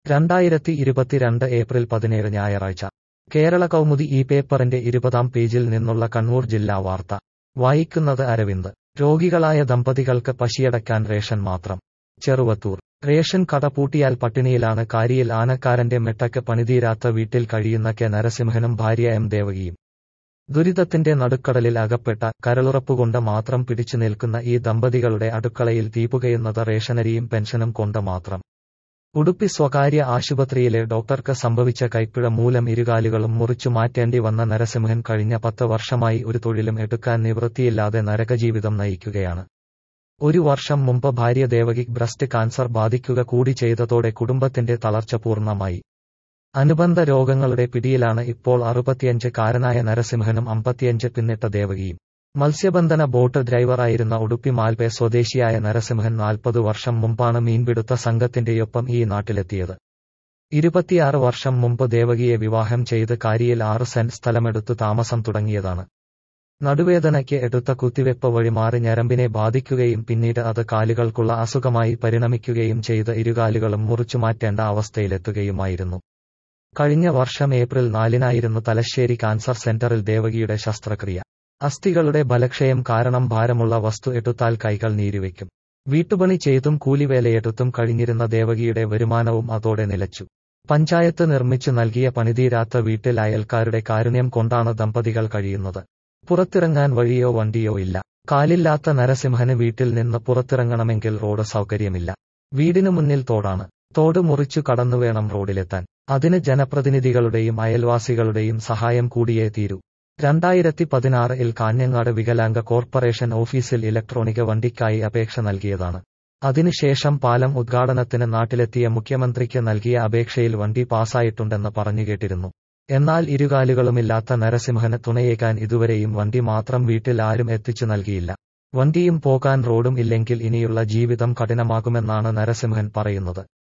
രണ്ടായിരത്തി ഇരുപത്തിരണ്ട് ഏപ്രിൽ പതിനേഴ് ഞായറാഴ്ച കേരള കൗമുദി ഈ പേപ്പറിന്റെ ഇരുപതാം പേജിൽ നിന്നുള്ള കണ്ണൂർ ജില്ലാ വാർത്ത വായിക്കുന്നത് അരവിന്ദ് രോഗികളായ ദമ്പതികൾക്ക് പശിയടക്കാൻ റേഷൻ മാത്രം ചെറുവത്തൂർ റേഷൻ കട പൂട്ടിയാൽ പട്ടിണിയിലാണ് കാരിയിൽ ആനക്കാരന്റെ മെട്ടക്ക് പണിതീരാത്ത വീട്ടിൽ കഴിയുന്ന കെ നരസിംഹനും ഭാര്യ എം ദേവകിയും ദുരിതത്തിന്റെ നടുക്കടലിൽ അകപ്പെട്ട കരളുറപ്പുകൊണ്ട് മാത്രം പിടിച്ചു നിൽക്കുന്ന ഈ ദമ്പതികളുടെ അടുക്കളയിൽ തീപുകയുന്നത് റേഷനരിയും പെൻഷനും കൊണ്ട് മാത്രം ഉടുപ്പി സ്വകാര്യ ആശുപത്രിയിലെ ഡോക്ടർക്ക് സംഭവിച്ച കൈപ്പിഴ മൂലം ഇരുകാലുകളും മുറിച്ചു മാറ്റേണ്ടി വന്ന നരസിംഹൻ കഴിഞ്ഞ പത്ത് വർഷമായി ഒരു തൊഴിലും എടുക്കാൻ നിവൃത്തിയില്ലാതെ നരകജീവിതം നയിക്കുകയാണ് ഒരു വർഷം മുമ്പ് ഭാര്യ ദേവകി ബ്രസ്റ്റ് കാൻസർ ബാധിക്കുക കൂടി ചെയ്തതോടെ കുടുംബത്തിന്റെ തളർച്ച പൂർണ്ണമായി അനുബന്ധ രോഗങ്ങളുടെ പിടിയിലാണ് ഇപ്പോൾ അറുപത്തിയഞ്ച് കാരനായ നരസിംഹനും അമ്പത്തിയഞ്ച് പിന്നിട്ട ദേവകിയും മത്സ്യബന്ധന ബോട്ട് ഡ്രൈവറായിരുന്ന ഉടുപ്പി മാൽപെ സ്വദേശിയായ നരസിംഹൻ നാൽപ്പത് വർഷം മുമ്പാണ് മീൻപിടുത്ത സംഘത്തിന്റെയൊപ്പം ഈ നാട്ടിലെത്തിയത് ഇരുപത്തിയാറ് വർഷം മുമ്പ് ദേവകിയെ വിവാഹം ചെയ്ത് കാരിയിൽ ആറ് സെന്റ് സ്ഥലമെടുത്തു താമസം തുടങ്ങിയതാണ് നടുവേദനയ്ക്ക് എടുത്ത കുത്തിവെപ്പ് വഴി മാറി ഞരമ്പിനെ ബാധിക്കുകയും പിന്നീട് അത് കാലുകൾക്കുള്ള അസുഖമായി പരിണമിക്കുകയും ചെയ്ത് ഇരുകാലുകളും മുറിച്ചുമാറ്റേണ്ട അവസ്ഥയിലെത്തുകയുമായിരുന്നു കഴിഞ്ഞ വർഷം ഏപ്രിൽ നാലിനായിരുന്നു തലശ്ശേരി കാൻസർ സെന്ററിൽ ദേവകിയുടെ ശസ്ത്രക്രിയ അസ്ഥികളുടെ ബലക്ഷയം കാരണം ഭാരമുള്ള വസ്തു എടുത്താൽ കൈകൾ നീരിവെക്കും വീട്ടുപണി ചെയ്തും കൂലിവേലയെടുത്തും കഴിഞ്ഞിരുന്ന ദേവകിയുടെ വരുമാനവും അതോടെ നിലച്ചു പഞ്ചായത്ത് നിർമ്മിച്ചു നൽകിയ പണിതീരാത്ത വീട്ടിൽ അയൽക്കാരുടെ കാരുണ്യം കൊണ്ടാണ് ദമ്പതികൾ കഴിയുന്നത് പുറത്തിറങ്ങാൻ വഴിയോ വണ്ടിയോ ഇല്ല കാലില്ലാത്ത നരസിംഹന് വീട്ടിൽ നിന്ന് പുറത്തിറങ്ങണമെങ്കിൽ റോഡ് സൗകര്യമില്ല വീടിനു മുന്നിൽ തോടാണ് തോട് മുറിച്ചു കടന്നു വേണം റോഡിലെത്താൻ അതിന് ജനപ്രതിനിധികളുടെയും അയൽവാസികളുടെയും സഹായം കൂടിയേ തീരൂ രണ്ടായിരത്തി പതിനാറിൽ കാഞ്ഞങ്ങാട് വികലാംഗ കോർപ്പറേഷൻ ഓഫീസിൽ ഇലക്ട്രോണിക് വണ്ടിക്കായി അപേക്ഷ നൽകിയതാണ് അതിനുശേഷം പാലം ഉദ്ഘാടനത്തിന് നാട്ടിലെത്തിയ മുഖ്യമന്ത്രിക്ക് നൽകിയ അപേക്ഷയിൽ വണ്ടി പാസായിട്ടുണ്ടെന്ന് പറഞ്ഞുകേട്ടിരുന്നു എന്നാൽ ഇരുകാലുകളുമില്ലാത്ത നരസിംഹന് തുണയേക്കാൻ ഇതുവരെയും വണ്ടി മാത്രം വീട്ടിൽ ആരും എത്തിച്ചു നൽകിയില്ല വണ്ടിയും പോകാൻ റോഡും ഇല്ലെങ്കിൽ ഇനിയുള്ള ജീവിതം കഠിനമാകുമെന്നാണ് നരസിംഹൻ പറയുന്നത്